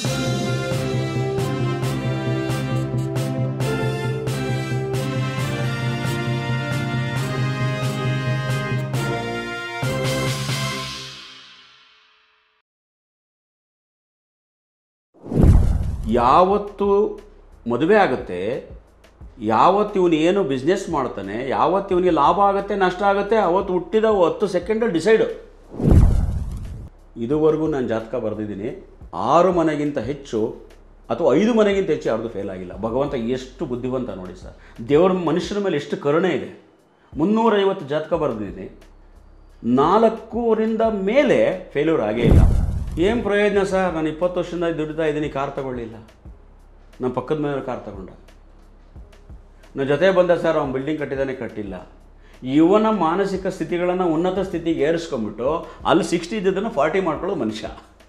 ಯಾವತ್ತು ಮದುವೆ ಆಗುತ್ತೆ ಯಾವತ್ತು ಇವನು ಏನು ಬಿಸ್ನೆಸ್ ಮಾಡ್ತಾನೆ ಯಾವತ್ತು ಇವನಿಗೆ ಲಾಭ ಆಗುತ್ತೆ ನಷ್ಟ ಆಗುತ್ತೆ ಅವತ್ತು ಹುಟ್ಟಿದ ಹತ್ತು ಸೆಕೆಂಡಲ್ಲಿ ಡಿಸೈಡು ಇದುವರೆಗೂ ನಾನು ಜಾತಕ ಬರೆದಿದ್ದೀನಿ ಆರು ಮನೆಗಿಂತ ಹೆಚ್ಚು ಅಥವಾ ಐದು ಮನೆಗಿಂತ ಹೆಚ್ಚು ಯಾರ್ದು ಫೇಲ್ ಆಗಿಲ್ಲ ಭಗವಂತ ಎಷ್ಟು ಬುದ್ಧಿವಂತ ನೋಡಿ ಸರ್ ದೇವರ ಮನುಷ್ಯನ ಮೇಲೆ ಎಷ್ಟು ಕರುಣೆ ಇದೆ ಮುನ್ನೂರೈವತ್ತು ಜಾತಕ ಬರೆದಿದ್ದೀನಿ ನಾಲ್ಕೂರಿಂದ ಮೇಲೆ ಫೇಲ್ಯೂರ್ ಆಗೇ ಇಲ್ಲ ಏನು ಪ್ರಯೋಜನ ಸರ್ ನಾನು ಇಪ್ಪತ್ತು ವರ್ಷದಿಂದ ದುಡಿತಾ ಇದ್ದೀನಿ ಕಾರ್ ತಗೊಳ್ಳಿಲ್ಲ ನಮ್ಮ ಪಕ್ಕದ ಮನೆಯವ್ರು ಕಾರ್ ತಗೊಂಡ ನನ್ನ ಜೊತೆ ಬಂದ ಸರ್ ಅವ್ನು ಬಿಲ್ಡಿಂಗ್ ಕಟ್ಟಿದ್ದಾನೆ ಕಟ್ಟಿಲ್ಲ ಇವನ ಮಾನಸಿಕ ಸ್ಥಿತಿಗಳನ್ನು ಉನ್ನತ ಸ್ಥಿತಿಗೆ ಏರಿಸ್ಕೊಂಬಿಟ್ಟು ಅಲ್ಲಿ ಸಿಕ್ಸ್ಟಿ ಇದ್ದದನ್ನು ಫಾರ್ಟಿ ಮಾಡ್ಕೊಳ್ಳೋ ಮನುಷ್ಯ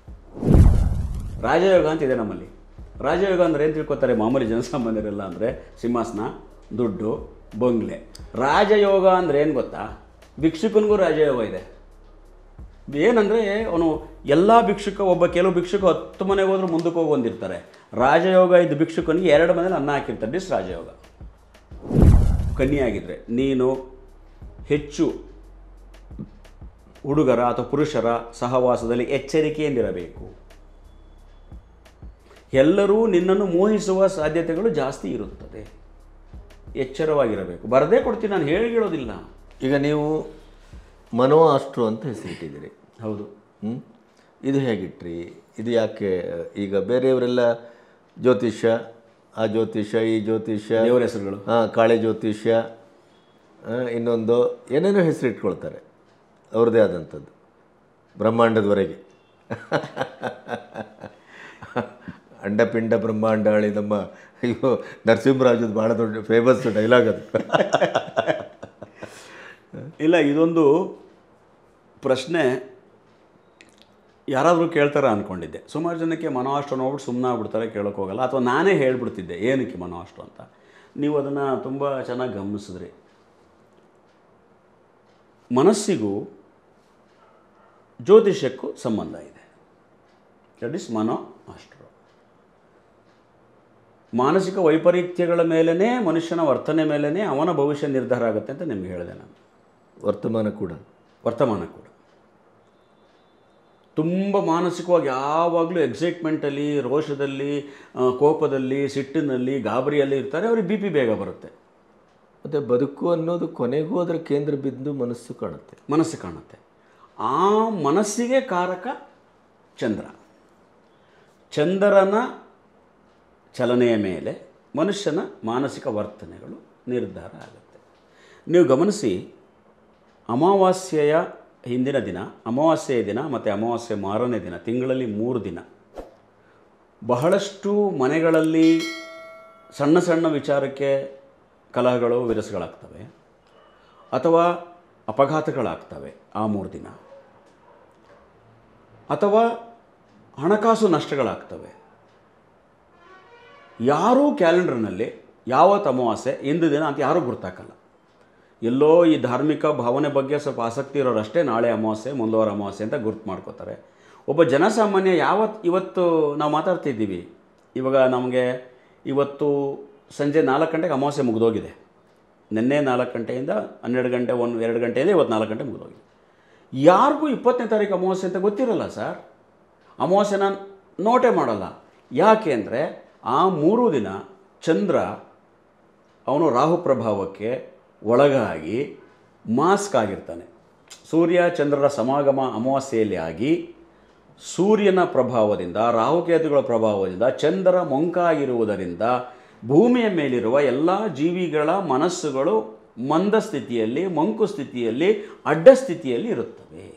ರಾಜಯೋಗ ಅಂತ ಇದೆ ನಮ್ಮಲ್ಲಿ ರಾಜಯೋಗ ಅಂದರೆ ಏನು ತಿಳ್ಕೊತಾರೆ ಮಾಮೂಲಿ ಜನಸಾಮಾನ್ಯರೆಲ್ಲ ಅಂದರೆ ಸಿಂಹಾಸನ ದುಡ್ಡು ಬಂಗ್ಲೆ ರಾಜಯೋಗ ಅಂದರೆ ಏನು ಗೊತ್ತಾ ಭಿಕ್ಷುಕನಿಗೂ ರಾಜಯೋಗ ಇದೆ ಏನಂದರೆ ಅವನು ಎಲ್ಲ ಭಿಕ್ಷುಕ ಒಬ್ಬ ಕೆಲವು ಭಿಕ್ಷುಕ ಹತ್ತು ಮನೆಗೆ ಹೋದ್ರೂ ಮುಂದಕ್ಕೆ ಹೋಗಿ ಬಂದಿರ್ತಾರೆ ರಾಜಯೋಗ ಇದ್ದ ಭಿಕ್ಷುಕನಿಗೆ ಎರಡು ಮನೇಲಿ ಅನ್ನ ಹಾಕಿರ್ತಾರೆ ದಿಸ್ ರಾಜಯೋಗ ಕನ್ನಿಯಾಗಿದ್ದರೆ ನೀನು ಹೆಚ್ಚು ಹುಡುಗರ ಅಥವಾ ಪುರುಷರ ಸಹವಾಸದಲ್ಲಿ ಎಚ್ಚರಿಕೆಯಿಂದಿರಬೇಕು ಎಲ್ಲರೂ ನಿನ್ನನ್ನು ಮೋಹಿಸುವ ಸಾಧ್ಯತೆಗಳು ಜಾಸ್ತಿ ಇರುತ್ತದೆ ಎಚ್ಚರವಾಗಿರಬೇಕು ಬರದೇ ಕೊಡ್ತೀನಿ ನಾನು ಹೇಳಿಕೊಳ್ಳೋದಿಲ್ಲ ಈಗ ನೀವು ಮನೋ ಅಷ್ಟ್ರು ಅಂತ ಹೆಸರಿಟ್ಟಿದ್ದೀರಿ ಹೌದು ಹ್ಮ್? ಇದು ಹೇಗಿಟ್ರಿ ಇದು ಯಾಕೆ ಈಗ ಬೇರೆಯವರೆಲ್ಲ ಜ್ಯೋತಿಷ್ಯ ಆ ಜ್ಯೋತಿಷ್ಯ ಈ ಜ್ಯೋತಿಷ್ಯ ದೇವರ ಹೆಸರುಗಳು ಹಾಂ ಕಾಳೆ ಜ್ಯೋತಿಷ್ಯ ಆ, ಇನ್ನೊಂದು ಏನೇನೋ ಹೆಸರಿಟ್ಕೊಳ್ತಾರೆ ಅವ್ರದ್ದೇ ಆದಂಥದ್ದು ಬ್ರಹ್ಮಾಂಡದವರೆಗೆ ಅಂಡಪಿಂಡ ಬ್ರಹ್ಮಾಂಡಾಳಿ ನಮ್ಮ ಅಯ್ಯೋ ನರಸಿಂಹರಾಜದ ಭಾಳ ದೊಡ್ಡ ಫೇಮಸ್ ಡೈಲಾಗ್ ಅದು ಇಲ್ಲ ಇದೊಂದು ಪ್ರಶ್ನೆ ಯಾರಾದರೂ ಕೇಳ್ತಾರ ಅಂದ್ಕೊಂಡಿದ್ದೆ ಸುಮಾರು ಜನಕ್ಕೆ ಮನೋಅಷ್ಟು ನೋಡ್ಬಿಟ್ಟು ಸುಮ್ಮನೆ ಆಗ್ಬಿಡ್ತಾರೆ ಕೇಳೋಕೆ ಹೋಗಲ್ಲ ಅಥವಾ ನಾನೇ ಹೇಳ್ಬಿಡ್ತಿದ್ದೆ ಏನಕ್ಕೆ ಮನೋಅಷ್ಟು ಅಂತ ನೀವು ಅದನ್ನು ತುಂಬ ಚೆನ್ನಾಗಿ ಗಮನಿಸಿದ್ರಿ ಮನಸ್ಸಿಗೂ ಜ್ಯೋತಿಷ್ಯಕ್ಕೂ ಸಂಬಂಧ ಇದೆ ದಟ್ ಇಸ್ ಮನೋ ಅಷ್ಟ್ರು ಮಾನಸಿಕ ವೈಪರೀತ್ಯಗಳ ಮೇಲೇ ಮನುಷ್ಯನ ವರ್ತನೆ ಮೇಲೇ ಅವನ ಭವಿಷ್ಯ ನಿರ್ಧಾರ ಆಗುತ್ತೆ ಅಂತ ನಿಮ್ಗೆ ಹೇಳಿದೆ ನಾನು ವರ್ತಮಾನ ಕೂಡ ವರ್ತಮಾನ ಕೂಡ ತುಂಬ ಮಾನಸಿಕವಾಗಿ ಯಾವಾಗಲೂ ಎಕ್ಸೈಟ್ಮೆಂಟಲ್ಲಿ ರೋಷದಲ್ಲಿ ಆ, ಕೋಪದಲ್ಲಿ ಸಿಟ್ಟಿನಲ್ಲಿ ಗಾಬರಿಯಲ್ಲಿ ಇರ್ತಾರೆ ಅವ್ರಿಗೆ ಬಿ ಪಿ ಬೇಗ ಬರುತ್ತೆ ಮತ್ತು ಬದುಕು ಅನ್ನೋದು ಕೊನೆಗೂ ಅದರ ಕೇಂದ್ರ ಬಿಂದು ಮನಸ್ಸು ಕಾಣುತ್ತೆ ಮನಸ್ಸು ಕಾಣುತ್ತೆ ಆ ಮನಸ್ಸಿಗೆ ಕಾರಕ ಚಂದ್ರ ಚಂದ್ರನ ಚಲನೆಯ ಮೇಲೆ ಮನುಷ್ಯನ ಮಾನಸಿಕ ವರ್ತನೆಗಳು ನಿರ್ಧಾರ ಆಗುತ್ತೆ ನೀವು ಗಮನಿಸಿ ಅಮಾವಾಸ್ಯೆಯ ಹಿಂದಿನ ದಿನ ಅಮಾವಾಸ್ಯೆಯ ದಿನ ಮತ್ತು ಅಮಾವಾಸ್ಯೆ ಮಾರನೇ ದಿನ ತಿಂಗಳಲ್ಲಿ ಮೂರು ದಿನ ಬಹಳಷ್ಟು ಮನೆಗಳಲ್ಲಿ ಸಣ್ಣ ಸಣ್ಣ ವಿಚಾರಕ್ಕೆ ಕಲಹಗಳು ವಿರಸಗಳಾಗ್ತವೆ ಅಥವಾ ಅಪಘಾತಗಳಾಗ್ತವೆ ಆ ಮೂರು ದಿನ ಅಥವಾ ಹಣಕಾಸು ನಷ್ಟಗಳಾಗ್ತವೆ ಯಾರೂ ಕ್ಯಾಲೆಂಡರ್ನಲ್ಲಿ ಯಾವತ್ತು ಅಮಾವಾಸ್ಯೆ ಇಂದು ದಿನ ಅಂತ ಯಾರೂ ಗುರ್ತಾಕಲ್ಲ ಎಲ್ಲೋ ಈ ಧಾರ್ಮಿಕ ಭಾವನೆ ಬಗ್ಗೆ ಸ್ವಲ್ಪ ಆಸಕ್ತಿ ಇರೋರಷ್ಟೇ ನಾಳೆ ಅಮಾವಾಸ್ಯೆ ಮುಂದುವರ ಅಮಾವಾಸ್ಯೆ ಅಂತ ಗುರ್ತು ಮಾಡ್ಕೋತಾರೆ ಒಬ್ಬ ಜನಸಾಮಾನ್ಯ ಯಾವತ್ತು ಇವತ್ತು ನಾವು ಮಾತಾಡ್ತಿದ್ದೀವಿ ಇವಾಗ ನಮಗೆ ಇವತ್ತು ಸಂಜೆ ನಾಲ್ಕು ಗಂಟೆಗೆ ಅಮಾವಾಸ್ಯೆ ಮುಗಿದೋಗಿದೆ ನಿನ್ನೆ ನಾಲ್ಕು ಗಂಟೆಯಿಂದ ಹನ್ನೆರಡು ಗಂಟೆ ಒಂದು ಎರಡು ಗಂಟೆಯಿಂದ ಇವತ್ತು ನಾಲ್ಕು ಗಂಟೆ ಮುಗಿದೋಗಿದೆ ಯಾರಿಗೂ ಇಪ್ಪತ್ತನೇ ತಾರೀಕು ಅಮಾವಾಸ್ಯೆ ಅಂತ ಗೊತ್ತಿರಲ್ಲ ಸರ್ ಅಮಾವಾಸ್ಯೆನ ನೋಟೇ ಮಾಡಲ್ಲ ಯಾಕೆ ಅಂದರೆ ಆ ಮೂರು ದಿನ ಚಂದ್ರ ಅವನು ರಾಹು ಪ್ರಭಾವಕ್ಕೆ ಒಳಗಾಗಿ ಮಾಸ್ಕ್ ಆಗಿರ್ತಾನೆ ಸೂರ್ಯ ಚಂದ್ರರ ಸಮಾಗಮ ಅಮಾವಾಸ್ಯೆಯಲ್ಲಿ ಆಗಿ ಸೂರ್ಯನ ಪ್ರಭಾವದಿಂದ ರಾಹುಕೇತುಗಳ ಪ್ರಭಾವದಿಂದ ಚಂದ್ರ ಮೊಂಕಾಗಿರುವುದರಿಂದ ಭೂಮಿಯ ಮೇಲಿರುವ ಎಲ್ಲ ಜೀವಿಗಳ ಮನಸ್ಸುಗಳು ಮಂದ ಸ್ಥಿತಿಯಲ್ಲಿ ಮಂಕು ಸ್ಥಿತಿಯಲ್ಲಿ ಅಡ್ಡ ಸ್ಥಿತಿಯಲ್ಲಿ ಇರುತ್ತವೆ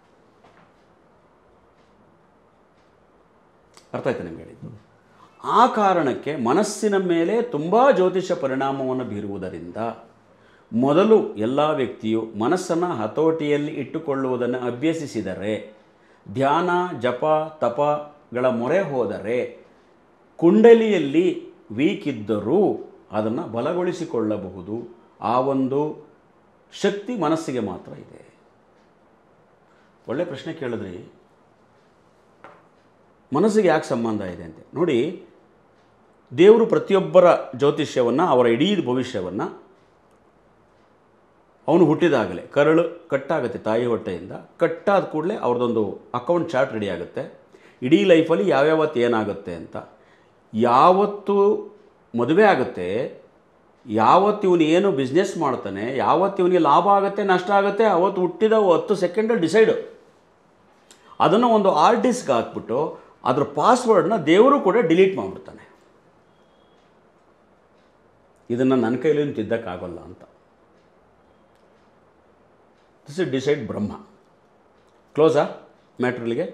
ಅರ್ಥ ಆಯ್ತಾ ನಿಮ್ಗೆ ಹೇಳಿದ್ದು ಆ ಕಾರಣಕ್ಕೆ ಮನಸ್ಸಿನ ಮೇಲೆ ತುಂಬ ಜ್ಯೋತಿಷ ಪರಿಣಾಮವನ್ನು ಬೀರುವುದರಿಂದ ಮೊದಲು ಎಲ್ಲ ವ್ಯಕ್ತಿಯು ಮನಸ್ಸನ್ನು ಹತೋಟಿಯಲ್ಲಿ ಇಟ್ಟುಕೊಳ್ಳುವುದನ್ನು ಅಭ್ಯಸಿಸಿದರೆ ಧ್ಯಾನ ಜಪ ತಪಗಳ ಮೊರೆ ಹೋದರೆ ಕುಂಡಲಿಯಲ್ಲಿ ವೀಕ್ ಇದ್ದರೂ ಅದನ್ನು ಬಲಗೊಳಿಸಿಕೊಳ್ಳಬಹುದು ಆ ಒಂದು ಶಕ್ತಿ ಮನಸ್ಸಿಗೆ ಮಾತ್ರ ಇದೆ ಒಳ್ಳೆ ಪ್ರಶ್ನೆ ಕೇಳಿದ್ರಿ ಮನಸ್ಸಿಗೆ ಯಾಕೆ ಸಂಬಂಧ ಇದೆ ಅಂತ ನೋಡಿ ದೇವರು ಪ್ರತಿಯೊಬ್ಬರ ಜ್ಯೋತಿಷ್ಯವನ್ನು ಅವರ ಇಡೀ ಭವಿಷ್ಯವನ್ನು ಅವನು ಹುಟ್ಟಿದಾಗಲೇ ಕರಳು ಕಟ್ಟಾಗುತ್ತೆ ತಾಯಿ ಹೊಟ್ಟೆಯಿಂದ ಕಟ್ಟಾದ ಕೂಡಲೇ ಅವ್ರದ್ದೊಂದು ಅಕೌಂಟ್ ಚಾರ್ಟ್ ರೆಡಿ ಆಗುತ್ತೆ ಇಡೀ ಲೈಫಲ್ಲಿ ಯಾವ್ಯಾವತ್ತು ಏನಾಗುತ್ತೆ ಅಂತ ಯಾವತ್ತು ಮದುವೆ ಆಗುತ್ತೆ ಯಾವತ್ತು ಇವನು ಏನು ಬಿಸ್ನೆಸ್ ಮಾಡ್ತಾನೆ ಯಾವತ್ತು ಇವನಿಗೆ ಲಾಭ ಆಗುತ್ತೆ ನಷ್ಟ ಆಗುತ್ತೆ ಅವತ್ತು ಹುಟ್ಟಿದ ಹತ್ತು ಸೆಕೆಂಡಲ್ಲಿ ಡಿಸೈಡು ಅದನ್ನು ಒಂದು ಆರ್ ಡಿಸ್ಕ್ ಹಾಕ್ಬಿಟ್ಟು ಅದ್ರ ಪಾಸ್ವರ್ಡ್ನ ದೇವರು ಕೂಡ ಡಿಲೀಟ್ ಮಾಡಿಬಿಡ್ತಾನೆ ಇದನ್ನು ನನ್ನ ಕೈಲಿ ತಿದ್ದಕ್ಕಾಗಲ್ಲ ಅಂತ ದಿಸ್ ಇಸ್ ಡಿಸೈಡ್ ಬ್ರಹ್ಮ ಕ್ಲೋಸಾ ಮ್ಯಾಟ್ರಲ್ಗೆ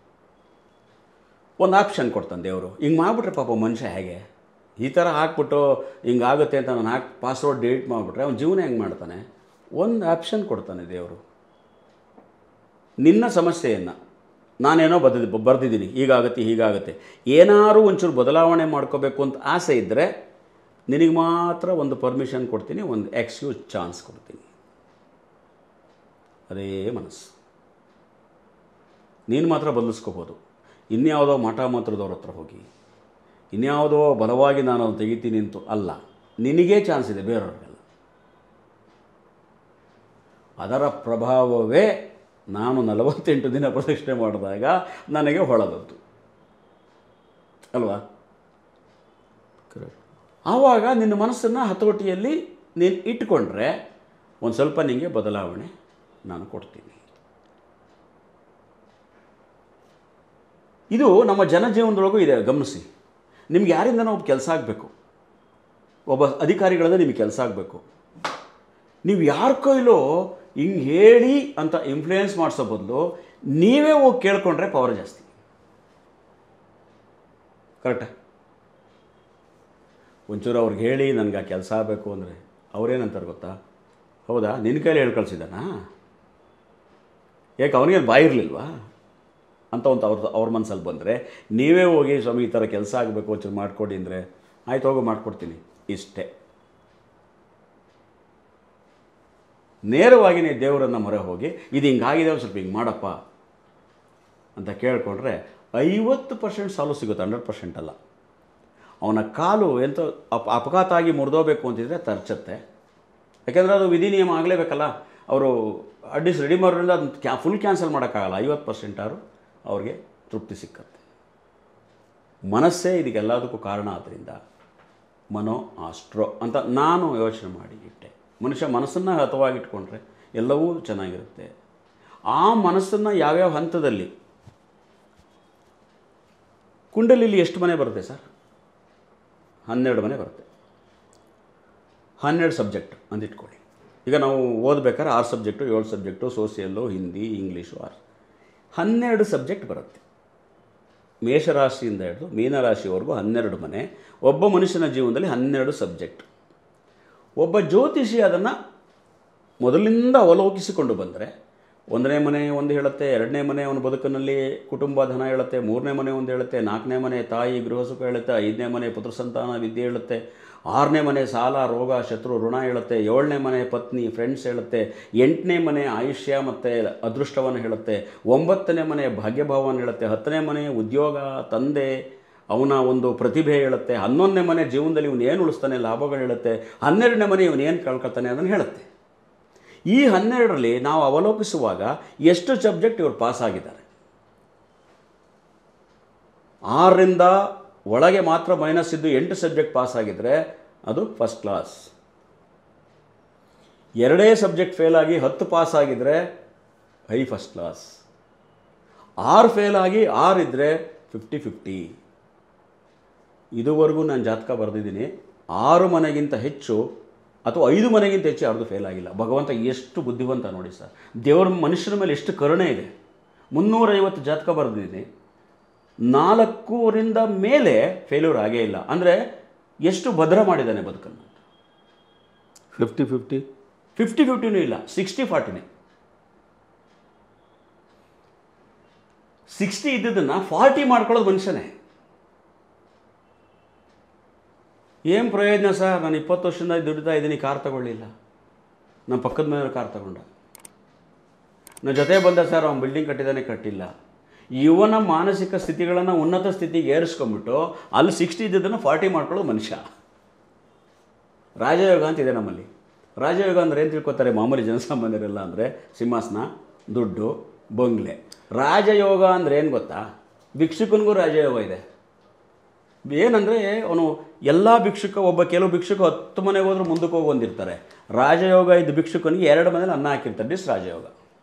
ಒಂದು ಆಪ್ಷನ್ ಕೊಡ್ತಾನೆ ದೇವರು ಹಿಂಗೆ ಮಾಡಿಬಿಟ್ರೆ ಪಾಪ ಮನುಷ್ಯ ಹೇಗೆ ಈ ಥರ ಹಾಕ್ಬಿಟ್ಟು ಹಿಂಗಾಗುತ್ತೆ ಅಂತ ನಾನು ಹಾಕಿ ಪಾಸ್ವರ್ಡ್ ಡಿಲೀಟ್ ಮಾಡಿಬಿಟ್ರೆ ಅವ್ನ ಜೀವನ ಹೆಂಗೆ ಮಾಡ್ತಾನೆ ಒಂದು ಆಪ್ಷನ್ ಕೊಡ್ತಾನೆ ದೇವರು ನಿನ್ನ ಸಮಸ್ಯೆಯನ್ನು ನಾನೇನೋ ಬರೆದಿ ಬರೆದಿದ್ದೀನಿ ಹೀಗಾಗುತ್ತೆ ಹೀಗಾಗುತ್ತೆ ಏನಾದರೂ ಒಂಚೂರು ಬದಲಾವಣೆ ಮಾಡ್ಕೋಬೇಕು ಅಂತ ಆಸೆ ಇದ್ದರೆ ನಿನಗೆ ಮಾತ್ರ ಒಂದು ಪರ್ಮಿಷನ್ ಕೊಡ್ತೀನಿ ಒಂದು ಎಕ್ಸ್ಕ್ಯೂಸ್ ಚಾನ್ಸ್ ಕೊಡ್ತೀನಿ ಅದೇ ಮನಸ್ಸು ನೀನು ಮಾತ್ರ ಬದಲಿಸ್ಕೋಬೋದು ಇನ್ಯಾವುದೋ ಮಠ ಮಂತ್ರದವ್ರ ಹತ್ರ ಹೋಗಿ ಇನ್ಯಾವುದೋ ಬಲವಾಗಿ ನಾನು ಅದನ್ನು ತೆಗಿತೀನಿ ಅಂತ ಅಲ್ಲ ನಿನಗೇ ಚಾನ್ಸ್ ಇದೆ ಬೇರೆಯವ್ರಿಗೆಲ್ಲ ಅದರ ಪ್ರಭಾವವೇ ನಾನು ನಲವತ್ತೆಂಟು ದಿನ ಪ್ರದಕ್ಷಿಣೆ ಮಾಡಿದಾಗ ನನಗೆ ಹೊಳದದ್ದು ಅಲ್ವಾ ಕರೆಕ್ಟ್ ಆವಾಗ ನಿನ್ನ ಮನಸ್ಸನ್ನು ಹತೋಟಿಯಲ್ಲಿ ನೀನು ಇಟ್ಕೊಂಡ್ರೆ ಒಂದು ಸ್ವಲ್ಪ ನಿಮಗೆ ಬದಲಾವಣೆ ನಾನು ಕೊಡ್ತೀನಿ ಇದು ನಮ್ಮ ಜನಜೀವನದೊಳಗೂ ಇದೆ ಗಮನಿಸಿ ನಿಮ್ಗೆ ಯಾರಿಂದನೋ ಒಬ್ಬ ಕೆಲಸ ಆಗಬೇಕು ಒಬ್ಬ ಅಧಿಕಾರಿಗಳಿಂದ ನಿಮಗೆ ಕೆಲಸ ಆಗಬೇಕು ನೀವು ಯಾರ ಕೈಲೋ ಹಿಂಗೆ ಹೇಳಿ ಅಂತ ಇನ್ಫ್ಲೂಯೆನ್ಸ್ ಮಾಡಿಸೋ ಬದಲು ನೀವೇ ಹೋಗಿ ಕೇಳ್ಕೊಂಡ್ರೆ ಪವರ್ ಜಾಸ್ತಿ ಕರೆಕ್ಟಾ ಒಂಚೂರು ಅವ್ರಿಗೆ ಹೇಳಿ ನನಗೆ ಆ ಕೆಲಸ ಆಗಬೇಕು ಅಂದರೆ ಅವ್ರೇನಂತಾರೆ ಗೊತ್ತಾ ಹೌದಾ ನಿನ್ನ ಕೈಲಿ ಹೇಳಿ ಕಳಿಸಿದಾನಾ ಯಾಕೆ ಅವನಿಗೆ ಬಾಯಿ ಇರಲಿಲ್ವಾ ಅಂತ ಒಂದು ಅವ್ರ ಅವ್ರ ಮನಸ್ಸಲ್ಲಿ ಬಂದರೆ ನೀವೇ ಹೋಗಿ ಸ್ವಾಮಿ ಈ ಥರ ಕೆಲಸ ಆಗಬೇಕು ಒಂಚೂರು ಮಾಡಿಕೊಡಿ ಅಂದರೆ ಆಯ್ತು ಹೋಗು ಮಾಡಿಕೊಡ್ತೀನಿ ಇಷ್ಟೇ ನೇರವಾಗಿ ನೀವು ದೇವರನ್ನು ಮೊರೆ ಹೋಗಿ ಇದು ಹಿಂಗಾಗಿದೆ ಒಂದು ಸ್ವಲ್ಪ ಹಿಂಗೆ ಮಾಡಪ್ಪ ಅಂತ ಕೇಳಿಕೊಂಡ್ರೆ ಐವತ್ತು ಪರ್ಸೆಂಟ್ ಸಾಲು ಸಿಗುತ್ತೆ ಹಂಡ್ರೆಡ್ ಪರ್ಸೆಂಟ್ ಅಲ್ಲ ಅವನ ಕಾಲು ಎಂತ ಅಪ ಅಪಘಾತ ಆಗಿ ಮುರಿದೋಬೇಕು ಅಂತಿದ್ರೆ ತರ್ಚತ್ತೆ ಯಾಕೆಂದರೆ ಅದು ವಿಧಿ ನಿಯಮ ಆಗಲೇಬೇಕಲ್ಲ ಅವರು ಅಡ್ಡಿಸ್ ರೆಡಿ ಮಾಡೋದ್ರಿಂದ ಅದನ್ನ ಕ್ಯಾ ಫುಲ್ ಕ್ಯಾನ್ಸಲ್ ಮಾಡೋಕ್ಕಾಗಲ್ಲ ಐವತ್ತು ಪರ್ಸೆಂಟ್ ಆರು ಅವ್ರಿಗೆ ತೃಪ್ತಿ ಸಿಕ್ಕತ್ತೆ ಮನಸ್ಸೇ ಇದಕ್ಕೆಲ್ಲದಕ್ಕೂ ಕಾರಣ ಆದ್ದರಿಂದ ಮನೋ ಆಸ್ಟ್ರೋ ಅಂತ ನಾನು ಯೋಚನೆ ಮಾಡಿ ಇಟ್ಟೆ ಮನುಷ್ಯ ಮನಸ್ಸನ್ನು ಹತವಾಗಿಟ್ಕೊಂಡ್ರೆ ಎಲ್ಲವೂ ಚೆನ್ನಾಗಿರುತ್ತೆ ಆ ಮನಸ್ಸನ್ನು ಯಾವ್ಯಾವ ಹಂತದಲ್ಲಿ ಕುಂಡಲಿಲಿ ಎಷ್ಟು ಮನೆ ಬರುತ್ತೆ ಸರ್ ಹನ್ನೆರಡು ಮನೆ ಬರುತ್ತೆ ಹನ್ನೆರಡು ಸಬ್ಜೆಕ್ಟ್ ಅಂತ ಇಟ್ಕೊಳ್ಳಿ ಈಗ ನಾವು ಓದ್ಬೇಕಾದ್ರೆ ಆರು ಸಬ್ಜೆಕ್ಟು ಏಳು ಸಬ್ಜೆಕ್ಟು ಸೋಸಿಯಲ್ಲು ಹಿಂದಿ ಇಂಗ್ಲೀಷು ಆರು ಹನ್ನೆರಡು ಸಬ್ಜೆಕ್ಟ್ ಬರುತ್ತೆ ಮೇಷರಾಶಿಯಿಂದ ಹಿಡಿದು ಮೀನರಾಶಿವರೆಗೂ ಹನ್ನೆರಡು ಮನೆ ಒಬ್ಬ ಮನುಷ್ಯನ ಜೀವನದಲ್ಲಿ ಹನ್ನೆರಡು ಸಬ್ಜೆಕ್ಟ್ ಒಬ್ಬ ಜ್ಯೋತಿಷಿ ಅದನ್ನು ಮೊದಲಿನಿಂದ ಅವಲೋಕಿಸಿಕೊಂಡು ಬಂದರೆ ಒಂದನೇ ಮನೆ ಒಂದು ಹೇಳುತ್ತೆ ಎರಡನೇ ಮನೆ ಅವನ ಬದುಕಿನಲ್ಲಿ ಕುಟುಂಬ ಧನ ಹೇಳುತ್ತೆ ಮೂರನೇ ಮನೆ ಒಂದು ಹೇಳುತ್ತೆ ನಾಲ್ಕನೇ ಮನೆ ತಾಯಿ ಗೃಹ ಸುಖ ಹೇಳುತ್ತೆ ಐದನೇ ಮನೆ ಪುತ್ರ ಸಂತಾನ ವಿದ್ಯೆ ಹೇಳುತ್ತೆ ಆರನೇ ಮನೆ ಸಾಲ ರೋಗ ಶತ್ರು ಋಣ ಹೇಳುತ್ತೆ ಏಳನೇ ಮನೆ ಪತ್ನಿ ಫ್ರೆಂಡ್ಸ್ ಹೇಳುತ್ತೆ ಎಂಟನೇ ಮನೆ ಆಯುಷ್ಯ ಮತ್ತು ಅದೃಷ್ಟವನ್ನು ಹೇಳುತ್ತೆ ಒಂಬತ್ತನೇ ಮನೆ ಭಾಗ್ಯಭಾವವನ್ನು ಹೇಳುತ್ತೆ ಹತ್ತನೇ ಮನೆ ಉದ್ಯೋಗ ತಂದೆ ಅವನ ಒಂದು ಪ್ರತಿಭೆ ಹೇಳುತ್ತೆ ಹನ್ನೊಂದನೇ ಮನೆ ಜೀವನದಲ್ಲಿ ಇವನು ಏನು ಉಳಿಸ್ತಾನೆ ಲಾಭಗಳು ಹೇಳುತ್ತೆ ಹನ್ನೆರಡನೇ ಮನೆ ಇವನು ಏನು ಕಳ್ಕೊತಾನೆ ಅದನ್ನು ಹೇಳುತ್ತೆ ಈ ಹನ್ನೆರಡರಲ್ಲಿ ನಾವು ಅವಲೋಕಿಸುವಾಗ ಎಷ್ಟು ಸಬ್ಜೆಕ್ಟ್ ಇವರು ಪಾಸ್ ಆಗಿದ್ದಾರೆ ಆರರಿಂದ ಒಳಗೆ ಮಾತ್ರ ಮೈನಸ್ ಇದ್ದು ಎಂಟು ಸಬ್ಜೆಕ್ಟ್ ಪಾಸ್ ಆಗಿದ್ದರೆ ಅದು ಫಸ್ಟ್ ಕ್ಲಾಸ್ ಎರಡೇ ಸಬ್ಜೆಕ್ಟ್ ಫೇಲ್ ಆಗಿ ಹತ್ತು ಪಾಸ್ ಆಗಿದ್ದರೆ ಹೈ ಫಸ್ಟ್ ಕ್ಲಾಸ್ ಆರು ಫೇಲ್ ಆಗಿ ಆರು ಇದ್ದರೆ ಫಿಫ್ಟಿ ಫಿಫ್ಟಿ ಇದುವರೆಗೂ ನಾನು ಜಾತಕ ಬರೆದಿದ್ದೀನಿ ಆರು ಮನೆಗಿಂತ ಹೆಚ್ಚು ಅಥವಾ ಐದು ಮನೆಗಿಂತ ಹೆಚ್ಚು ಯಾರ್ದು ಫೇಲ್ ಆಗಿಲ್ಲ ಭಗವಂತ ಎಷ್ಟು ಬುದ್ಧಿವಂತ ನೋಡಿ ಸರ್ ದೇವರ ಮನುಷ್ಯರ ಮೇಲೆ ಎಷ್ಟು ಕರುಣೆ ಇದೆ ಮುನ್ನೂರೈವತ್ತು ಜಾತಕ ಬರೆದಿದ್ದೀನಿ ನಾಲ್ಕೂರಿಂದ ಮೇಲೆ ಫೇಲ್ಯೂರ್ ಆಗೇ ಇಲ್ಲ ಅಂದರೆ ಎಷ್ಟು ಭದ್ರ ಮಾಡಿದ್ದಾನೆ ಬದುಕನ್ನು ಫಿಫ್ಟಿ ಫಿಫ್ಟಿ ಫಿಫ್ಟಿ ಫಿಫ್ಟಿನೂ ಇಲ್ಲ ಸಿಕ್ಸ್ಟಿ ಫಾರ್ಟಿನೇ ಸಿಕ್ಸ್ಟಿ ಇದ್ದದನ್ನು ಫಾರ್ಟಿ ಮಾಡ್ಕೊಳ್ಳೋದು ಮನುಷ್ಯನೇ ಏನು ಪ್ರಯೋಜನ ಸರ್ ನಾನು ಇಪ್ಪತ್ತು ವರ್ಷದಿಂದ ದುಡಿತಾ ಇದ್ದೀನಿ ಕಾರ್ ತಗೊಳ್ಳಿಲ್ಲ ನಮ್ಮ ಪಕ್ಕದ ಮನೆಯವ್ರು ಕಾರ್ ತಗೊಂಡ ನನ್ನ ಜೊತೆ ಬಂದ ಸರ್ ಅವ್ನು ಬಿಲ್ಡಿಂಗ್ ಕಟ್ಟಿದ್ದಾನೆ ಕಟ್ಟಿಲ್ಲ ಇವನ ಮಾನಸಿಕ ಸ್ಥಿತಿಗಳನ್ನು ಉನ್ನತ ಸ್ಥಿತಿಗೆ ಏರಿಸ್ಕೊಂಬಿಟ್ಟು ಅಲ್ಲಿ ಸಿಕ್ಸ್ಟಿ ಇದ್ದದನ್ನು ಫಾರ್ಟಿ ಮಾಡ್ಕೊಳ್ಳೋದು ಮನುಷ್ಯ ರಾಜಯೋಗ ಅಂತಿದೆ ನಮ್ಮಲ್ಲಿ ರಾಜಯೋಗ ಅಂದರೆ ಏನು ತಿಳ್ಕೊತಾರೆ ಮಾಮೂಲಿ ಜನಸಾಮಾನ್ಯರೆಲ್ಲ ಅಂದರೆ ಸಿಂಹಾಸನ ದುಡ್ಡು ಬಂಗ್ಲೆ ರಾಜಯೋಗ ಅಂದರೆ ಏನು ಗೊತ್ತಾ ಭಿಕ್ಷುಕನಿಗೂ ರಾಜಯೋಗ ಇದೆ ಏನಂದರೆ ಅವನು ಎಲ್ಲ ಭಿಕ್ಷುಕ ಒಬ್ಬ ಕೆಲವು ಭಿಕ್ಷುಕ ಹತ್ತು ಮನೆಗೆ ಹೋದ್ರೂ ಮುಂದಕ್ಕೆ ಹೋಗಿ ಬಂದಿರ್ತಾರೆ ರಾಜಯೋಗ ಇದ್ದ ಭಿಕ್ಷುಕನಿಗೆ ಎರಡು ಮನೇಲಿ ಅನ್ನ ಹಾಕಿರ್ತಾರೆ ದಿಸ್ ರಾಜಯೋಗ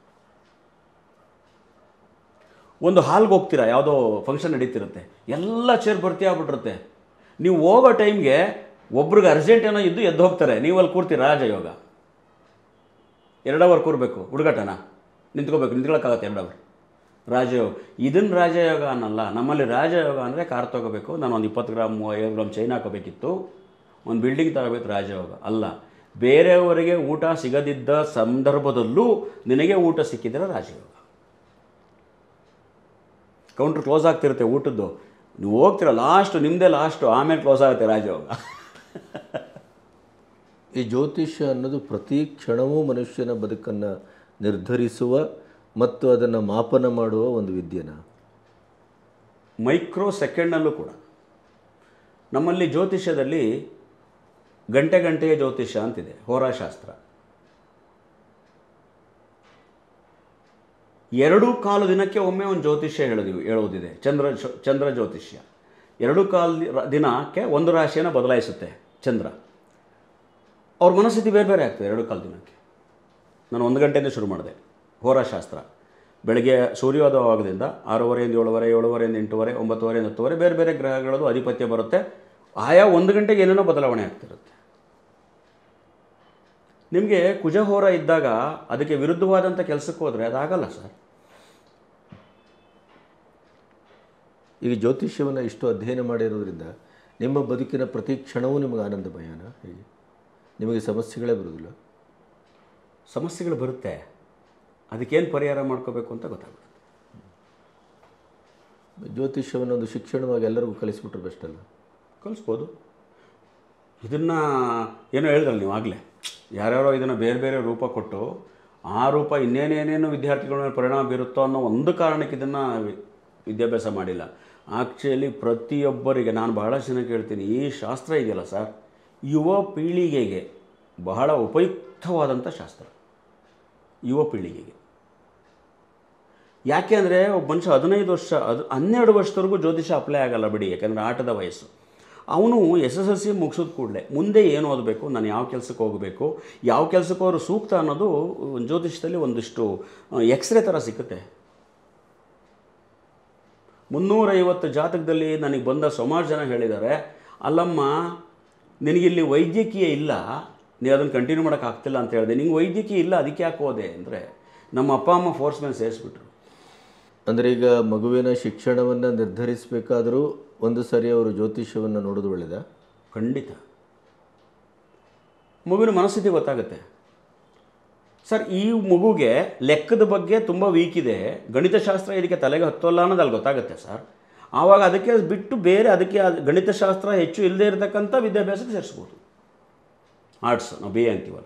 ಒಂದು ಹಾಲ್ಗೆ ಹೋಗ್ತೀರಾ ಯಾವುದೋ ಫಂಕ್ಷನ್ ನಡೀತಿರುತ್ತೆ ಎಲ್ಲ ಚೇರ್ ಭರ್ತಿ ಆಗ್ಬಿಟ್ಟಿರುತ್ತೆ ನೀವು ಹೋಗೋ ಟೈಮ್ಗೆ ಒಬ್ರಿಗೆ ಅರ್ಜೆಂಟ್ ಏನೋ ಇದ್ದು ಎದ್ದು ಹೋಗ್ತಾರೆ ನೀವು ಅಲ್ಲಿ ಕೂರ್ತೀರಾ ರಾಜಯೋಗ ಎರಡು ಅವರ್ ಕೂರಬೇಕು ಹುಡುಗಾಟನ ನಿಂತ್ಕೋಬೇಕು ನಿಂತ್ಕೊಳ್ಳೋಕ್ಕಾಗತ್ತೆ ಎರಡು ಅವರ್ ರಾಜಯೋಗ ಇದನ್ನು ರಾಜಯೋಗ ಅನ್ನಲ್ಲ ನಮ್ಮಲ್ಲಿ ರಾಜಯೋಗ ಅಂದರೆ ಕಾರ್ ತೊಗೋಬೇಕು ನಾನು ಒಂದು ಇಪ್ಪತ್ತು ಗ್ರಾಮ್ ಐವತ್ತು ಗ್ರಾಮ್ ಚೈನ್ ಹಾಕೋಬೇಕಿತ್ತು ಒಂದು ಬಿಲ್ಡಿಂಗ್ ತಗೋಬೇಕು ರಾಜಯೋಗ ಅಲ್ಲ ಬೇರೆಯವರಿಗೆ ಊಟ ಸಿಗದಿದ್ದ ಸಂದರ್ಭದಲ್ಲೂ ನಿನಗೆ ಊಟ ಸಿಕ್ಕಿದರೆ ರಾಜಯೋಗ ಕೌಂಟ್ರ್ ಕ್ಲೋಸ್ ಆಗ್ತಿರುತ್ತೆ ಊಟದ್ದು ನೀವು ಹೋಗ್ತೀರ ಲಾಸ್ಟು ನಿಮ್ಮದೇ ಲಾಸ್ಟು ಆಮೇಲೆ ಕ್ಲೋಸ್ ಆಗುತ್ತೆ ರಾಜಯೋಗ ಈ ಜ್ಯೋತಿಷ್ಯ ಅನ್ನೋದು ಪ್ರತಿ ಕ್ಷಣವೂ ಮನುಷ್ಯನ ಬದುಕನ್ನು ನಿರ್ಧರಿಸುವ ಮತ್ತು ಅದನ್ನು ಮಾಪನ ಮಾಡುವ ಒಂದು ವಿದ್ಯೆನ ಮೈಕ್ರೋ ಸೆಕೆಂಡ್ನಲ್ಲೂ ಕೂಡ ನಮ್ಮಲ್ಲಿ ಜ್ಯೋತಿಷ್ಯದಲ್ಲಿ ಗಂಟೆ ಗಂಟೆಯ ಜ್ಯೋತಿಷ್ಯ ಅಂತಿದೆ ಹೋರಾಶಾಸ್ತ್ರ ಎರಡು ಕಾಲು ದಿನಕ್ಕೆ ಒಮ್ಮೆ ಒಂದು ಜ್ಯೋತಿಷ್ಯ ಹೇಳೋದು ಹೇಳೋದಿದೆ ಚಂದ್ರ ಚಂದ್ರ ಜ್ಯೋತಿಷ್ಯ ಎರಡು ಕಾಲು ದಿ- ದಿನಕ್ಕೆ ಒಂದು ರಾಶಿಯನ್ನು ಬದಲಾಯಿಸುತ್ತೆ ಚಂದ್ರ ಅವ್ರ ಮನಸ್ಥಿತಿ ಬೇರೆ ಬೇರೆ ಆಗ್ತದೆ ಎರಡು ಕಾಲು ದಿನಕ್ಕೆ ನಾನು ಒಂದು ಗಂಟೆಯಿಂದ ಶುರು ಮಾಡಿದೆ ಹೋರಾಶಾಸ್ತ್ರ ಬೆಳಗ್ಗೆ ಸೂರ್ಯೋದಯವಾಗದಿಂದ ಆರೂವರೆಯಿಂದ ಏಳುವರೆ ಏಳುವರೆಯಿಂದ ಎಂಟೂವರೆ ಒಂಬತ್ತುವರೆಯಿಂದ ಹತ್ತುವರೆ ಬೇರೆ ಬೇರೆ ಗ್ರಹಗಳದ್ದು ಆಧಿಪತ್ಯ ಬರುತ್ತೆ ಆಯಾ ಒಂದು ಗಂಟೆಗೆ ಏನೇನೋ ಬದಲಾವಣೆ ಆಗ್ತಿರುತ್ತೆ ನಿಮಗೆ ಕುಜಹೋರ ಇದ್ದಾಗ ಅದಕ್ಕೆ ವಿರುದ್ಧವಾದಂಥ ಕೆಲಸಕ್ಕೆ ಹೋದರೆ ಅದಾಗಲ್ಲ ಸರ್ ಈಗ ಜ್ಯೋತಿಷ್ಯವನ್ನು ಇಷ್ಟು ಅಧ್ಯಯನ ಮಾಡಿರೋದ್ರಿಂದ ನಿಮ್ಮ ಬದುಕಿನ ಪ್ರತಿ ಕ್ಷಣವೂ ನಿಮಗೆ ಆನಂದಮಯನ ಹೇಗೆ ನಿಮಗೆ ಸಮಸ್ಯೆಗಳೇ ಬರೋದಿಲ್ಲ ಸಮಸ್ಯೆಗಳು ಬರುತ್ತೆ ಅದಕ್ಕೇನು ಪರಿಹಾರ ಮಾಡ್ಕೋಬೇಕು ಅಂತ ಗೊತ್ತಾಗುತ್ತೆ ಜ್ಯೋತಿಷ್ಯವನ್ನು ಒಂದು ಶಿಕ್ಷಣವಾಗಿ ಎಲ್ಲರಿಗೂ ಕಲಿಸ್ಬಿಟ್ರೆ ಬೆಸ್ಟ್ ಅಲ್ಲ ಕಲಿಸ್ಬೋದು ಇದನ್ನು ಏನೋ ಹೇಳಿದ್ರಲ್ಲ ನೀವು ಆಗಲೇ ಯಾರ್ಯಾರೋ ಇದನ್ನು ಬೇರೆ ಬೇರೆ ರೂಪ ಕೊಟ್ಟು ಆ ರೂಪ ಇನ್ನೇನೇನೇನು ವಿದ್ಯಾರ್ಥಿಗಳ ಮೇಲೆ ಪರಿಣಾಮ ಬೀರುತ್ತೋ ಅನ್ನೋ ಒಂದು ಕಾರಣಕ್ಕೆ ಇದನ್ನು ವಿದ್ಯಾಭ್ಯಾಸ ಮಾಡಿಲ್ಲ ಆ್ಯಕ್ಚುಲಿ ಪ್ರತಿಯೊಬ್ಬರಿಗೆ ನಾನು ಬಹಳಷ್ಟು ಜನ ಕೇಳ್ತೀನಿ ಈ ಶಾಸ್ತ್ರ ಇದೆಯಲ್ಲ ಸರ್ ಯುವ ಪೀಳಿಗೆಗೆ ಬಹಳ ಉಪಯುಕ್ತವಾದಂಥ ಶಾಸ್ತ್ರ ಯುವ ಪೀಳಿಗೆಗೆ ಯಾಕೆ ಅಂದರೆ ಒಬ್ಬ ಮನುಷ್ಯ ಹದಿನೈದು ವರ್ಷ ಅದು ಹನ್ನೆರಡು ವರ್ಷದವರೆಗೂ ಜ್ಯೋತಿಷ ಅಪ್ಲೈ ಆಗಲ್ಲ ಬಿಡಿ ಯಾಕಂದರೆ ಆಟದ ವಯಸ್ಸು ಅವನು ಎಸ್ ಎಸ್ ಎಲ್ ಸಿ ಮುಗಿಸಿದ ಕೂಡಲೇ ಮುಂದೆ ಏನು ಓದಬೇಕು ನಾನು ಯಾವ ಕೆಲಸಕ್ಕೆ ಹೋಗಬೇಕು ಯಾವ ಕೆಲಸಕ್ಕೆ ಅವರು ಸೂಕ್ತ ಅನ್ನೋದು ಜ್ಯೋತಿಷದಲ್ಲಿ ಒಂದಿಷ್ಟು ಎಕ್ಸ್ರೇ ಥರ ಸಿಕ್ಕುತ್ತೆ ಮುನ್ನೂರೈವತ್ತು ಜಾತಕದಲ್ಲಿ ನನಗೆ ಬಂದ ಸುಮಾರು ಜನ ಹೇಳಿದ್ದಾರೆ ಅಲ್ಲಮ್ಮ ನಿನಗಿಲ್ಲಿ ವೈದ್ಯಕೀಯ ಇಲ್ಲ ನೀವು ಅದನ್ನು ಕಂಟಿನ್ಯೂ ಮಾಡೋಕ್ಕಾಗ್ತಿಲ್ಲ ಅಂತ ಹೇಳಿದೆ ನಿಂಗೆ ವೈದ್ಯಕೀಯ ಇಲ್ಲ ಅದಕ್ಕೆ ಯಾಕೆ ಹೋದೆ ಅಂದರೆ ನಮ್ಮ ಅಪ್ಪ ಅಮ್ಮ ಫೋರ್ಸ್ ಮೇಲೆ ಸೇರಿಸ್ಬಿಟ್ರು ಅಂದರೆ ಈಗ ಮಗುವಿನ ಶಿಕ್ಷಣವನ್ನು ನಿರ್ಧರಿಸಬೇಕಾದರೂ ಒಂದು ಸರಿ ಅವರು ಜ್ಯೋತಿಷ್ಯವನ್ನು ನೋಡೋದು ಒಳ್ಳೆಯದಾ ಖಂಡಿತ ಮಗುವಿನ ಮನಸ್ಥಿತಿ ಗೊತ್ತಾಗುತ್ತೆ ಸರ್ ಈ ಮಗುಗೆ ಲೆಕ್ಕದ ಬಗ್ಗೆ ತುಂಬ ವೀಕ್ ಇದೆ ಗಣಿತಶಾಸ್ತ್ರ ಇದಕ್ಕೆ ತಲೆಗೆ ಹತ್ತೋಲ್ಲ ಅನ್ನೋದು ಅಲ್ಲಿ ಗೊತ್ತಾಗುತ್ತೆ ಸರ್ ಆವಾಗ ಅದಕ್ಕೆ ಬಿಟ್ಟು ಬೇರೆ ಅದಕ್ಕೆ ಅದು ಗಣಿತಶಾಸ್ತ್ರ ಹೆಚ್ಚು ಇಲ್ಲದೆ ಇರತಕ್ಕಂಥ ವಿದ್ಯಾಭ್ಯಾಸಕ್ಕೆ ಸೇರಿಸ್ಬೋದು ಆರ್ಟ್ಸ್ ನಾವು ಬಿ ಎ ಅಂತೀವಲ್ಲ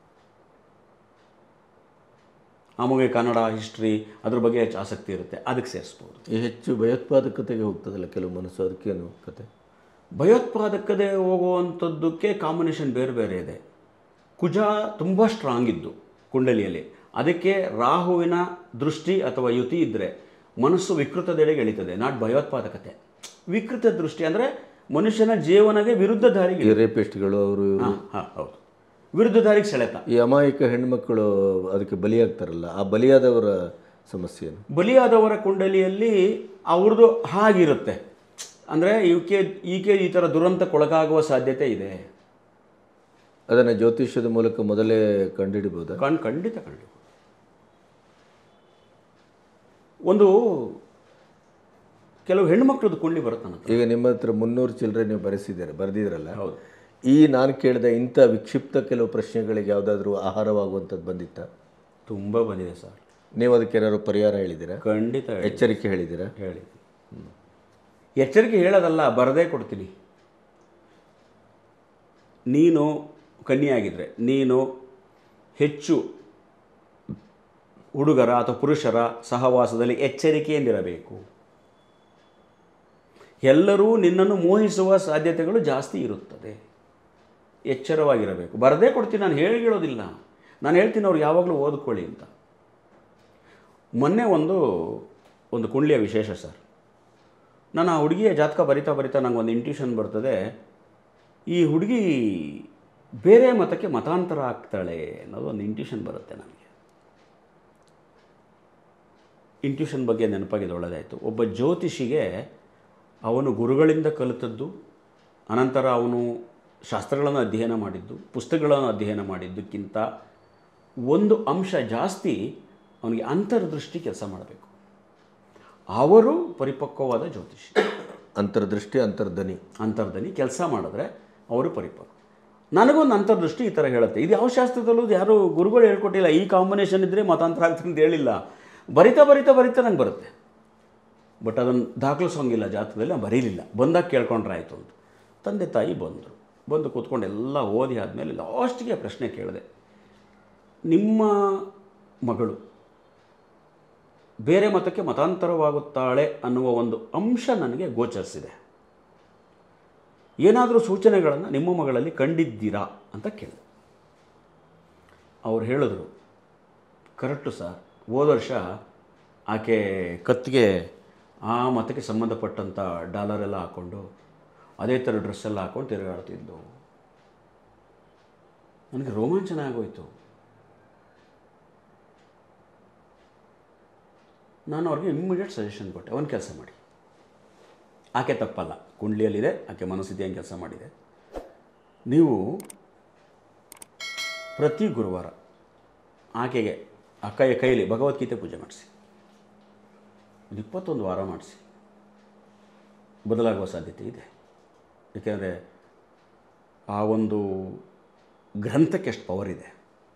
ಆ ಮಗುವಿಗೆ ಕನ್ನಡ ಹಿಸ್ಟ್ರಿ ಅದ್ರ ಬಗ್ಗೆ ಹೆಚ್ಚು ಆಸಕ್ತಿ ಇರುತ್ತೆ ಅದಕ್ಕೆ ಸೇರಿಸ್ಬೋದು ಈ ಹೆಚ್ಚು ಭಯೋತ್ಪಾದಕತೆಗೆ ಹೋಗ್ತದಲ್ಲ ಕೆಲವು ಮನಸ್ಸು ಅದಕ್ಕೇನು ಕತೆ ಭಯೋತ್ಪಾದಕತೆ ಹೋಗುವಂಥದ್ದಕ್ಕೆ ಕಾಂಬಿನೇಷನ್ ಬೇರೆ ಬೇರೆ ಇದೆ ಕುಜ ತುಂಬ ಸ್ಟ್ರಾಂಗ್ ಇದ್ದು ಕುಂಡಲಿಯಲ್ಲಿ ಅದಕ್ಕೆ ರಾಹುವಿನ ದೃಷ್ಟಿ ಅಥವಾ ಯುತಿ ಇದ್ದರೆ ಮನಸ್ಸು ವಿಕೃತದೆಡೆಗೆ ಎಳಿತದೆ ನಾಟ್ ಭಯೋತ್ಪಾದಕತೆ ವಿಕೃತ ದೃಷ್ಟಿ ಅಂದರೆ ಮನುಷ್ಯನ ಜೀವನಗೆ ವಿರುದ್ಧ ದಾರಿಗೆ ಈ ರೇಪಿಸ್ಟ್ಗಳು ಅವರು ಹಾಂ ಹಾಂ ಹೌದು ವಿರುದ್ಧ ದಾರಿಗೆ ಸೆಳೆತ ಈ ಅಮಾಯಕ ಹೆಣ್ಮಕ್ಕಳು ಅದಕ್ಕೆ ಬಲಿಯಾಗ್ತಾರಲ್ಲ ಆ ಬಲಿಯಾದವರ ಸಮಸ್ಯೆ ಏನು ಬಲಿಯಾದವರ ಕುಂಡಲಿಯಲ್ಲಿ ಅವ್ರದ್ದು ಹಾಗಿರುತ್ತೆ ಅಂದರೆ ಈಕೆ ಈಕೆ ಈ ಥರ ದುರಂತಕ್ಕೊಳಗಾಗುವ ಸಾಧ್ಯತೆ ಇದೆ ಅದನ್ನು ಜ್ಯೋತಿಷ್ಯದ ಮೂಲಕ ಮೊದಲೇ ಕಂಡುಹಿಡಿಬೋದಾ ಕಣ್ ಖಂಡಿತ ಖಂಡಿತ ಒಂದು ಕೆಲವು ಹೆಣ್ಮಕ್ಳದ್ದು ಕುಂಡ್ಲಿ ಬರುತ್ತೆ ನನ್ನ ಹತ್ರ. ಈಗ ನಿಮ್ಮ ಹತ್ರ ಮುನ್ನೂರು ಚಿಲ್ಲರೆ ನೀವು ಬರೆಸಿದ್ದೀರ ಬರೆದಿದ್ರಲ್ಲ ಹೌದು ಈ ನಾನು ಕೇಳಿದ ಇಂಥ ವಿಕ್ಷಿಪ್ತ ಕೆಲವು ಪ್ರಶ್ನೆಗಳಿಗೆ ಯಾವುದಾದ್ರೂ ಆಹಾರವಾಗುವಂಥದ್ದು ಬಂದಿತ್ತ ತುಂಬ ಬಂದಿದೆ ಸರ್ ನೀವು ಅದಕ್ಕೆ ಏನಾದ್ರು ಪರಿಹಾರ ಹೇಳಿದ್ದೀರಾ ಖಂಡಿತ ಹೇಳಿ ಎಚ್ಚರಿಕೆ ಹೇಳಿದ್ದೀರಾ ಹೇಳಿ ಎಚ್ಚರಿಕೆ ಹೇಳೋದಲ್ಲ ಬರದೇ ಕೊಡ್ತೀನಿ ನೀನು ಕನ್ನಿಯಾಗಿದ್ದರೆ ನೀನು ಹೆಚ್ಚು ಹುಡುಗರ ಅಥವಾ ಪುರುಷರ ಸಹವಾಸದಲ್ಲಿ ಎಚ್ಚರಿಕೆಯಿಂದಿರಬೇಕು ಎಲ್ಲರೂ ನಿನ್ನನ್ನು ಮೋಹಿಸುವ ಸಾಧ್ಯತೆಗಳು ಜಾಸ್ತಿ ಇರುತ್ತದೆ ಎಚ್ಚರವಾಗಿರಬೇಕು ಬರದೇ ಕೊಡ್ತೀನಿ ನಾನು ಹೇಳಿ ಹೇಳೋದಿಲ್ಲ ನಾನು ಹೇಳ್ತೀನಿ ಅವ್ರು ಯಾವಾಗಲೂ ಓದ್ಕೊಳ್ಳಿ ಅಂತ ಮೊನ್ನೆ ಒಂದು ಒಂದು ಕುಂಡ್ಲಿಯ ವಿಶೇಷ ಸರ್ ನಾನು ಆ ಹುಡುಗಿಯ ಜಾತಕ ಬರಿತಾ ಬರಿತಾ ನಂಗೆ ಒಂದು ಇಂಟ್ಯೂಷನ್ ಬರ್ತದೆ ಈ ಹುಡುಗಿ ಬೇರೆ ಮತಕ್ಕೆ ಮತಾಂತರ ಆಗ್ತಾಳೆ ಅನ್ನೋದು ಒಂದು ಇಂಟ್ಯೂಷನ್ ಬರುತ್ತೆ ನನಗೆ ಇಂಟ್ಯೂಷನ್ ಬಗ್ಗೆ ನೆನಪಾಗಿದೆ ಒಳ್ಳೆಯದಾಯಿತು ಒಬ್ಬ ಜ್ಯೋತಿಷಿಗೆ ಅವನು ಗುರುಗಳಿಂದ ಕಲಿತದ್ದು ಅನಂತರ ಅವನು ಶಾಸ್ತ್ರಗಳನ್ನು ಅಧ್ಯಯನ ಮಾಡಿದ್ದು ಪುಸ್ತಕಗಳನ್ನು ಅಧ್ಯಯನ ಮಾಡಿದ್ದಕ್ಕಿಂತ ಒಂದು ಅಂಶ ಜಾಸ್ತಿ ಅವನಿಗೆ ಅಂತರ್ದೃಷ್ಟಿ ಕೆಲಸ ಮಾಡಬೇಕು ಅವರು ಪರಿಪಕ್ವವಾದ ಜ್ಯೋತಿಷಿ ಅಂತರ್ದೃಷ್ಟಿ ಅಂತರ್ಧನಿ ಅಂತರ್ಧನಿ ಕೆಲಸ ಮಾಡಿದ್ರೆ ಅವರು ಪರಿಪಕ್ವ ನನಗೊಂದು ಅಂತರ್ದೃಷ್ಟಿ ಈ ಥರ ಹೇಳುತ್ತೆ ಇದು ಯಾವ ಶಾಸ್ತ್ರದಲ್ಲೂ ಯಾರು ಗುರುಗಳು ಹೇಳ್ಕೊಟ್ಟಿಲ್ಲ ಈ ಕಾಂಬಿನೇಷನ್ ಇದ್ದರೆ ಮತಾಂತರ ಆಗ್ತದೆ ಅಂತ ಹೇಳಿಲ್ಲ ಬರಿತಾ ಬರಿತಾ ಬರಿತಾ ನಂಗೆ ಬರುತ್ತೆ ಬಟ್ ಅದನ್ನು ದಾಖಲಿಸೋಂಗಿಲ್ಲ ಜಾತಕದಲ್ಲಿ ನಾನು ಬರೀಲಿಲ್ಲ ಬಂದಾಗ ಕೇಳ್ಕೊಂಡ್ರೆ ಆಯಿತು ಅಂತ ತಂದೆ ತಾಯಿ ಬಂದರು ಬಂದು ಕೂತ್ಕೊಂಡು ಎಲ್ಲ ಓದಿ ಆದಮೇಲೆ ಲಾಸ್ಟಿಗೆ ಪ್ರಶ್ನೆ ಕೇಳಿದೆ ನಿಮ್ಮ ಮಗಳು ಬೇರೆ ಮತಕ್ಕೆ ಮತಾಂತರವಾಗುತ್ತಾಳೆ ಅನ್ನುವ ಒಂದು ಅಂಶ ನನಗೆ ಗೋಚರಿಸಿದೆ ಏನಾದರೂ ಸೂಚನೆಗಳನ್ನು ನಿಮ್ಮ ಮಗಳಲ್ಲಿ ಕಂಡಿದ್ದೀರಾ ಅಂತ ಕೇಳಿದೆ ಅವ್ರು ಹೇಳಿದ್ರು ಕರೆಕ್ಟು ಸರ್ ಹೋದ ವರ್ಷ ಆಕೆ ಕತ್ತಿಗೆ ಆ ಮತಕ್ಕೆ ಸಂಬಂಧಪಟ್ಟಂಥ ಡಾಲರ್ ಎಲ್ಲ ಹಾಕ್ಕೊಂಡು ಅದೇ ಥರ ಡ್ರೆಸ್ ಎಲ್ಲ ಹಾಕ್ಕೊಂಡು ತಿರುಗಾಡ್ತಿದ್ದು ನನಗೆ ರೋಮಾಂಚನ ಆಗೋಯ್ತು ನಾನು ಅವ್ರಿಗೆ ಇಮ್ಮಿಡಿಯೇಟ್ ಸಜೆಷನ್ ಕೊಟ್ಟೆ ಒಂದು ಕೆಲಸ ಮಾಡಿ ಆಕೆ ತಪ್ಪಲ್ಲ ಕುಂಡ್ಲಿಯಲ್ಲಿದೆ ಆಕೆ ಮನಸ್ಥಿತಿ ಹಂಗೆ ಕೆಲಸ ಮಾಡಿದೆ ನೀವು ಪ್ರತಿ ಗುರುವಾರ ಆಕೆಗೆ ಅಕ್ಕಯ್ಯ ಕೈಲಿ ಭಗವದ್ಗೀತೆ ಪೂಜೆ ಮಾಡಿಸಿ ಒಂದು ಇಪ್ಪತ್ತೊಂದು ವಾರ ಮಾಡಿಸಿ ಬದಲಾಗುವ ಸಾಧ್ಯತೆ ಇದೆ ಏಕೆಂದರೆ ಆ ಒಂದು ಗ್ರಂಥಕ್ಕೆ ಎಷ್ಟು ಪವರ್ ಇದೆ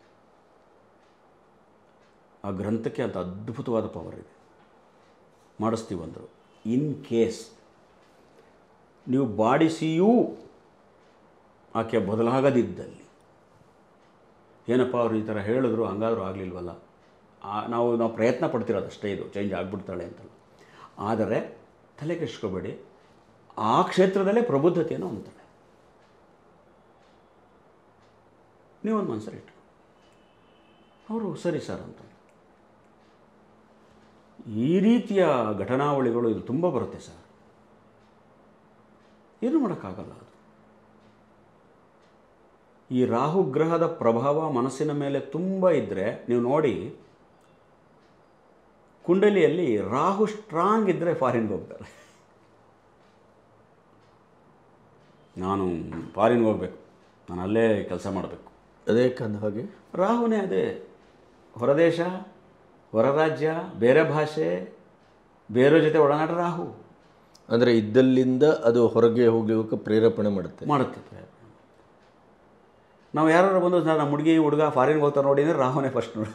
ಆ ಗ್ರಂಥಕ್ಕೆ ಅಂತ ಅದ್ಭುತವಾದ ಪವರ್ ಇದೆ ಮಾಡಿಸ್ತೀವಿ ಅಂದರು ಇನ್ ಕೇಸ್ ನೀವು ಬಾಡಿಸಿಯೂ ಆಕೆ ಬದಲಾಗದಿದ್ದಲ್ಲಿ ಏನಪ್ಪ ಅವರು ಈ ಥರ ಹೇಳಿದ್ರು ಹಂಗಾದರೂ ಆಗಲಿಲ್ವಲ್ಲ ಆ- ನಾವು ನಾವು ಪ್ರಯತ್ನ ಪಡ್ತಿರೋದಷ್ಟೇ ಇದು ಚೇಂಜ್ ಆಗಿಬಿಡ್ತಾಳೆ ಅಂತಲ್ಲ ಆದರೆ ತಲೆ ಕೆಡಿಸ್ಕೋಬೇಡಿ ಆ ಕ್ಷೇತ್ರದಲ್ಲೇ ಪ್ರಬುದ್ಧತೆಯನ್ನು ಹೊಂದ್ತಾಳೆ ನೀವೊಂದು ಮನಸ್ಸಲ್ಲಿ ಇಟ್ಟು ಅವರು ಸರಿ ಸರ್ ಅಂತ ಈ ರೀತಿಯ ಘಟನಾವಳಿಗಳು ಇದು ತುಂಬ ಬರುತ್ತೆ ಸರ್ ಏನು ಮಾಡೋಕ್ಕಾಗಲ್ಲ ಅದು ಈ ರಾಹುಗ್ರಹದ ಪ್ರಭಾವ ಮನಸ್ಸಿನ ಮೇಲೆ ತುಂಬ ಇದ್ದರೆ ನೀವು ನೋಡಿ ಕುಂಡಲಿಯಲ್ಲಿ ರಾಹು ಸ್ಟ್ರಾಂಗ್ ಇದ್ದರೆ ಫಾರಿನ್ಗೆ ಹೋಗ್ತಾರೆ ನಾನು ಫಾರಿನ್ಗೆ ಹೋಗಬೇಕು ನಾನು ಅಲ್ಲೇ ಕೆಲಸ ಮಾಡಬೇಕು ಅದೇ ಕಂದ ಹಾಗೆ ರಾಹುನೇ ಅದೇ ಹೊರದೇಶ ಹೊರ ರಾಜ್ಯ ಬೇರೆ ಭಾಷೆ ಬೇರೆ ಜೊತೆ ಒಡನಾಟ ರಾಹು ಅಂದರೆ ಇದ್ದಲ್ಲಿಂದ ಅದು ಹೊರಗೆ ಹೋಗ್ಲಿಕ್ಕೆ ಪ್ರೇರೇಪಣೆ ಮಾಡುತ್ತೆ ಮಾಡುತ್ತೆ ಪ್ರಯತ್ನ ನಾವು ಯಾರು ಬಂದು ಸರ್ ನಮ್ಮ ಹುಡುಗಿ ಹುಡುಗ ಫಾರಿನ್ಗೆ ಹೋಗ್ತಾರೆ ನೋಡಿ ಅಂದರೆ ರಾಹುನೇ ಫಸ್ಟ್ ನೋಡಿ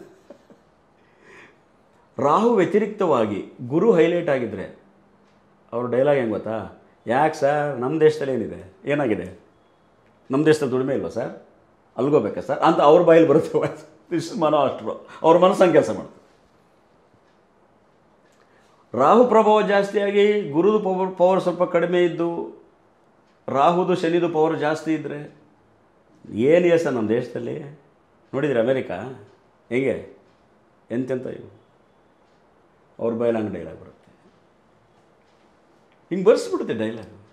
ರಾಹು ವ್ಯತಿರಿಕ್ತವಾಗಿ ಗುರು ಹೈಲೈಟ್ ಆಗಿದ್ದರೆ ಅವ್ರ ಡೈಲಾಗ್ ಹೆಂಗೆ ಗೊತ್ತಾ ಯಾಕೆ ಸರ್ ನಮ್ಮ ದೇಶದಲ್ಲಿ ಏನಿದೆ ಏನಾಗಿದೆ ನಮ್ಮ ದೇಶದಲ್ಲಿ ದುಡಿಮೆ ಇಲ್ವಾ ಸರ್ ಅಲ್ಗೋಬೇಕಾ ಸರ್ ಅಂತ ಅವ್ರ ಬಾಯಲ್ಲಿ ಬರುತ್ತೆ ದಿಸ್ ಮನೋ ಅಷ್ಟರು ಅವ್ರ ಮನಸ್ಸಂಗೆ ಕೆಲಸ ಮಾಡುತ್ತೆ ರಾಹು ಪ್ರಭಾವ ಜಾಸ್ತಿಯಾಗಿ ಗುರುದು ಪವರ್ ಪವರ್ ಸ್ವಲ್ಪ ಕಡಿಮೆ ಇದ್ದು ರಾಹುದು ಶನಿದು ಪವರ್ ಜಾಸ್ತಿ ಇದ್ದರೆ ಏನಿದೆ ಸರ್ ನಮ್ಮ ದೇಶದಲ್ಲಿ ನೋಡಿದ್ರೆ ಅಮೇರಿಕಾ ಹೇಗೆ ಎಂತೆಂತ ಇವು ಅವ್ರ ಬೈಲ್ ಹಂಗೆ ಡೈಲಾಗ್ ಬರುತ್ತೆ ಹಿಂಗೆ ಬರ್ಸ್ಬಿಡುತ್ತೆ ಡೈಲಾಗ್